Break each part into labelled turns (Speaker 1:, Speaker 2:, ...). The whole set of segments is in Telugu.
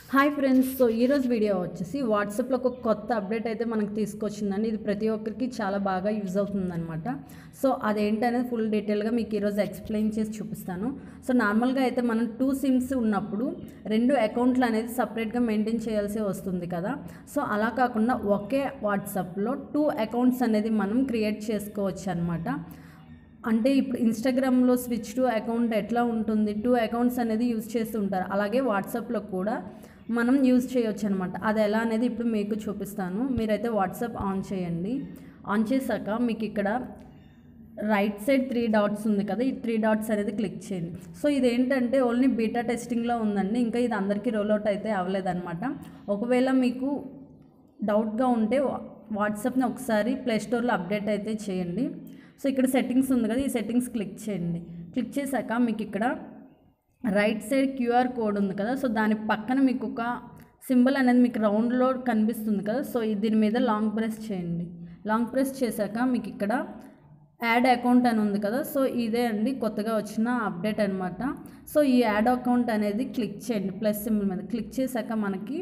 Speaker 1: హాయ్ ఫ్రెండ్స్ సో ఈరోజు వీడియో వచ్చేసి వాట్సాప్లో ఒక కొత్త అప్డేట్ అయితే మనకు తీసుకొచ్చిందండి ఇది ప్రతి ఒక్కరికి చాలా బాగా యూజ్ అవుతుందన్నమాట సో అదేంటనేది ఫుల్ డీటెయిల్గా మీకు ఈరోజు ఎక్స్ప్లెయిన్ చేసి చూపిస్తాను సో నార్మల్గా అయితే మనం టూ సిమ్స్ ఉన్నప్పుడు రెండు అకౌంట్లు అనేది సపరేట్గా మెయింటైన్ చేయాల్సి వస్తుంది కదా సో అలా కాకుండా ఒకే వాట్సాప్లో టూ అకౌంట్స్ అనేది మనం క్రియేట్ చేసుకోవచ్చు అనమాట అంటే ఇప్పుడు ఇన్స్టాగ్రామ్లో స్విచ్ టు అకౌంట్ ఎట్లా ఉంటుంది టూ అకౌంట్స్ అనేది యూజ్ చేస్తుంటారు అలాగే వాట్సాప్లో కూడా మనం యూజ్ చేయొచ్చు అనమాట అది ఎలా అనేది ఇప్పుడు మీకు చూపిస్తాను మీరైతే వాట్సాప్ ఆన్ చేయండి ఆన్ చేశాక మీకు ఇక్కడ రైట్ సైడ్ త్రీ డాట్స్ ఉంది కదా ఈ త్రీ డాట్స్ అనేది క్లిక్ చేయండి సో ఇదేంటంటే ఓన్లీ బీటా టెస్టింగ్లో ఉందండి ఇంకా ఇది అందరికీ రోల్అవుట్ అయితే అవ్వలేదన్నమాట ఒకవేళ మీకు డౌట్గా ఉంటే వాట్సాప్ని ఒకసారి ప్లేస్టోర్లో అప్డేట్ అయితే చేయండి సో ఇక్కడ సెట్టింగ్స్ ఉంది కదా ఈ సెట్టింగ్స్ క్లిక్ చేయండి క్లిక్ చేశాక మీకు ఇక్కడ రైట్ సైడ్ క్యూఆర్ కోడ్ ఉంది కదా సో దాని పక్కన మీకు ఒక సింబల్ అనేది మీకు రౌండ్లో కనిపిస్తుంది కదా సో ఇది దీని మీద లాంగ్ ప్రెస్ చేయండి లాంగ్ ప్రెస్ చేశాక మీకు ఇక్కడ యాడ్ అకౌంట్ అని ఉంది కదా సో ఇదే అండి కొత్తగా వచ్చిన అప్డేట్ అనమాట సో ఈ యాడ్ అకౌంట్ అనేది క్లిక్ చేయండి ప్లస్ సింబల్ మీద క్లిక్ చేశాక మనకి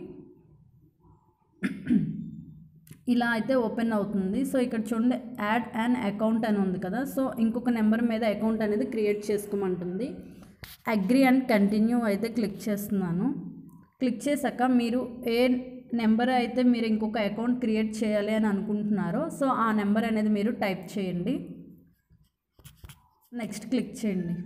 Speaker 1: ఇలా అయితే ఓపెన్ అవుతుంది సో ఇక్కడ చూడండి యాడ్ అన్ అకౌంట్ అని ఉంది కదా సో ఇంకొక నెంబర్ మీద అకౌంట్ అనేది క్రియేట్ చేసుకోమంటుంది అగ్రి అండ్ కంటిన్యూ అయితే క్లిక్ చేస్తున్నాను క్లిక్ చేశాక మీరు ఏ నెంబర్ అయితే మీరు ఇంకొక అకౌంట్ క్రియేట్ చేయాలి అని అనుకుంటున్నారో సో ఆ నెంబర్ అనేది మీరు టైప్ చేయండి నెక్స్ట్ క్లిక్ చేయండి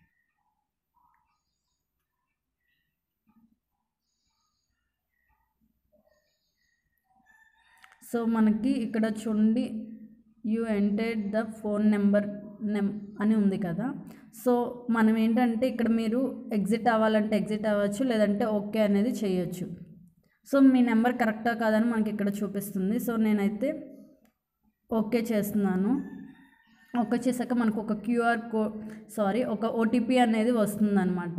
Speaker 1: సో మనకి ఇక్కడ చూడండి you entered the phone number నెం అని ఉంది కదా సో మనం ఏంటంటే ఇక్కడ మీరు ఎగ్జిట్ అవ్వాలంటే ఎగ్జిట్ అవ్వచ్చు లేదంటే ఓకే అనేది చేయొచ్చు సో మీ నెంబర్ కరెక్టా కాదని మనకి ఇక్కడ చూపిస్తుంది సో నేనైతే ఓకే చేస్తున్నాను ఓకే చేశాక మనకు ఒక క్యూఆర్ కోడ్ సారీ ఒక ఓటీపీ అనేది వస్తుందన్నమాట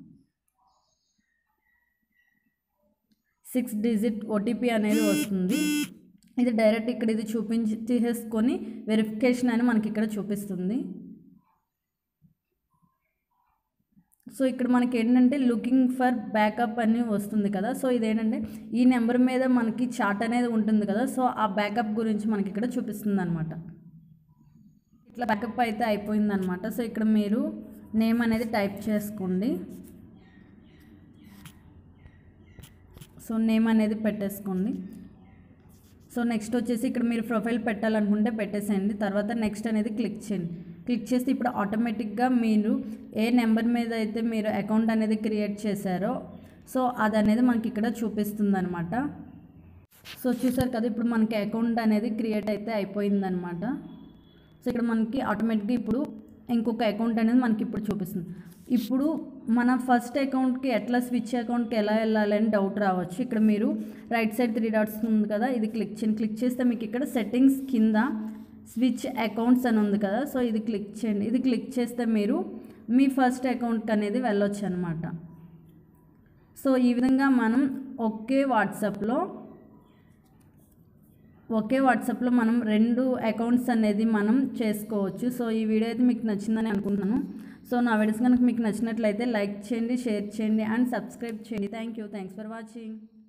Speaker 1: సిక్స్ డిజిట్ ఓటీపీ అనేది వస్తుంది ఇది డైరెక్ట్ ఇక్కడ ఇది చూపించి తీసేసుకొని వెరిఫికేషన్ అని మనకి ఇక్కడ చూపిస్తుంది సో ఇక్కడ మనకి ఏంటంటే లుకింగ్ ఫర్ బ్యాకప్ అని వస్తుంది కదా సో ఇదేంటంటే ఈ నెంబర్ మీద మనకి చాట్ అనేది ఉంటుంది కదా సో ఆ బ్యాకప్ గురించి మనకి ఇక్కడ చూపిస్తుంది అనమాట ఇట్లా బ్యాకప్ అయితే అయిపోయిందనమాట సో ఇక్కడ మీరు నేమ్ అనేది టైప్ చేసుకోండి సో నేమ్ అనేది పెట్టేసుకోండి సో నెక్స్ట్ వచ్చేసి ఇక్కడ మీరు ప్రొఫైల్ పెట్టాలనుకుంటే పెట్టేసేయండి తర్వాత నెక్స్ట్ అనేది క్లిక్ చేయండి క్లిక్ చేస్తే ఇప్పుడు ఆటోమేటిక్గా మీరు ఏ నెంబర్ మీద అయితే మీరు అకౌంట్ అనేది క్రియేట్ చేశారో సో అది అనేది మనకి ఇక్కడ చూపిస్తుంది అనమాట సో చూసారు కదా ఇప్పుడు మనకి అకౌంట్ అనేది క్రియేట్ అయితే అయిపోయిందనమాట సో ఇక్కడ మనకి ఆటోమేటిక్గా ఇప్పుడు ఇంకొక అకౌంట్ అనేది మనకి ఇప్పుడు చూపిస్తుంది ఇప్పుడు మన ఫస్ట్ అకౌంట్కి ఎట్లా స్విచ్ అకౌంట్కి ఎలా వెళ్ళాలి అని డౌట్ రావచ్చు ఇక్కడ మీరు రైట్ సైడ్ త్రీ డాట్స్ ఉంది కదా ఇది క్లిక్ చేయండి క్లిక్ చేస్తే మీకు ఇక్కడ సెట్టింగ్స్ కింద స్విచ్ అకౌంట్స్ అని ఉంది కదా సో ఇది క్లిక్ చేయండి ఇది క్లిక్ చేస్తే మీరు మీ ఫస్ట్ అకౌంట్కి అనేది వెళ్ళొచ్చు అనమాట సో ఈ విధంగా మనం ఒకే వాట్సాప్లో ఒకే వాట్సాప్లో మనం రెండు అకౌంట్స్ అనేది మనం చేసుకోవచ్చు సో ఈ వీడియో అయితే మీకు నచ్చిందని అనుకుంటున్నాను సో నా వీడియోస్ కనుక మీకు నచ్చినట్లయితే లైక్ చేయండి షేర్ చేయండి అండ్ సబ్స్క్రైబ్ చేయండి thank you thanks for watching